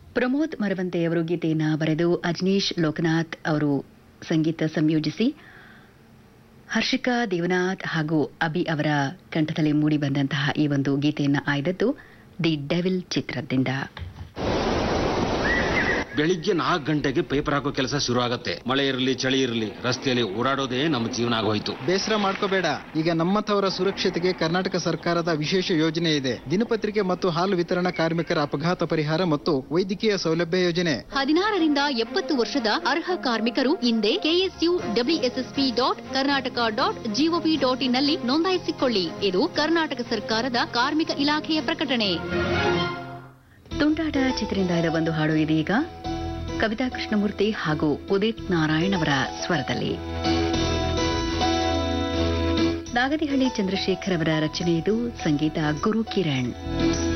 ಪ್ರಮೋದ್ ಮರವಂತೆ ಅವರು ಗೀತೆಯನ್ನ ಬರೆದು ಅಜ್ನೀಶ್ ಲೋಕನಾಥ್ ಅವರು ಸಂಗೀತ ಸಂಯೋಜಿಸಿ ಹರ್ಷಿಕಾ ದೇವನಾಥ್ ಹಾಗೂ ಅಭಿ ಅವರ ಕಂಠದಲ್ಲಿ ಮೂಡಿ ಬಂದಂತಹ ಈ ಒಂದು ಗೀತೆಯನ್ನ ಆಯ್ದದ್ದು ದಿ ಡೆವಿಲ್ ಚಿತ್ರದಿಂದ ಬೆಳಿಗ್ಗೆ ನಾಲ್ಕು ಗಂಟೆಗೆ ಪೇಪರ್ ಹಾಕೋ ಕೆಲಸ ಶುರು ಆಗತ್ತೆ ಮಳೆ ಇರಲಿ ಚಳಿ ಇರಲಿ ರಸ್ತೆಯಲ್ಲಿ ಓಡಾಡೋದೇ ನಮ್ಮ ಜೀವನ ಆಗೋಯ್ತು ಬೇಸರ ಮಾಡ್ಕೋಬೇಡ ಈಗ ನಮ್ಮಂಥವರ ಸುರಕ್ಷತೆಗೆ ಕರ್ನಾಟಕ ಸರ್ಕಾರದ ವಿಶೇಷ ಯೋಜನೆ ಇದೆ ದಿನಪತ್ರಿಕೆ ಮತ್ತು ಹಾಲು ವಿತರಣಾ ಕಾರ್ಮಿಕರ ಅಪಘಾತ ಪರಿಹಾರ ಮತ್ತು ವೈದ್ಯಕೀಯ ಸೌಲಭ್ಯ ಯೋಜನೆ ಹದಿನಾರರಿಂದ ಎಪ್ಪತ್ತು ವರ್ಷದ ಅರ್ಹ ಕಾರ್ಮಿಕರು ಇಂದೇ KSU WSSP dot Karnataka dot GOV dot ಇನ್ನಲ್ಲಿ ನೋಂದಾಯಿಸಿಕೊಳ್ಳಿ ಇದು ಕರ್ನಾಟಕ ಸರ್ಕಾರದ ಕಾರ್ಮಿಕ ಇಲಾಖೆಯ ಪ್ರಕಟಣೆ ತುಂಡಾಟ ಚಿತ್ರದಿಂದ ಇದ ಒಂದು ಹಾಡು ಇದೀಗ ಕವಿತಾ ಕೃಷ್ಣಮೂರ್ತಿ ಹಾಗೂ ಉದಿತ್ ನಾರಾಯಣ್ ಅವರ ಸ್ವರದಲ್ಲಿ ನಾಗದಿಹಳ್ಳಿ ಚಂದ್ರಶೇಖರ್ ಅವರ ರಚನೆ ಇದು ಸಂಗೀತ ಗುರು ಕಿರಣ್